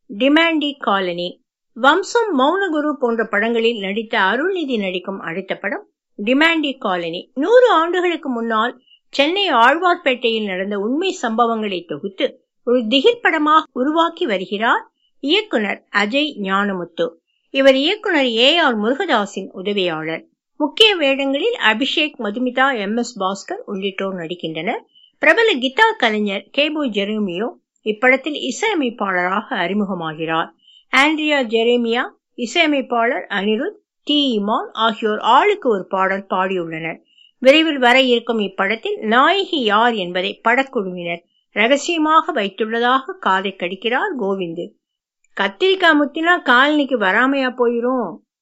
Demonte colony வம்சம் மௌனகுரு போன்ற படங்களில் நடித்த அருள்நிதி நடிக்கும் அடுத்த படம் டிமாண்டி காலனி நூறு ஆண்டுகளுக்கு முன்னால் சென்னை ஆழ்வார்பேட்டையில் நடந்த உண்மை சம்பவங்களை தொகுத்து ஒரு திகில் படமாக உருவாக்கி வருகிறார் இயக்குனர் அஜய் ஞானமுத்து இவர் இயக்குனர் ஏ ஆர் முருகதாஸின் உதவியாளர் முக்கிய வேடங்களில் அபிஷேக் மதுமிதா எம் எஸ் பாஸ்கர் உள்ளிட்டோர் நடிக்கின்றனர் பிரபல கிட்டார் கலைஞர் கேபோ ஜெரேமியோ இப்படத்தில் இசையமைப்பாளராக அறிமுகமாகிறார் ஆண்ட்ரியா ஜெரேமியா இசையமைப்பாளர் அனிருத் டி இமான் ஆகியோர் ஆளுக்கு ஒரு பாடல் பாடியுள்ளனர் விரைவில் வர இருக்கும் இப்படத்தில் நாயகி யார் என்பதை படக்குழுவினர் ரகசியமாக வைத்துள்ளதாக காதை கடிக்கிறார் கோவிந்து கத்திரிக்காய் முத்தினா காலனிக்கு வராமையா போயிரும்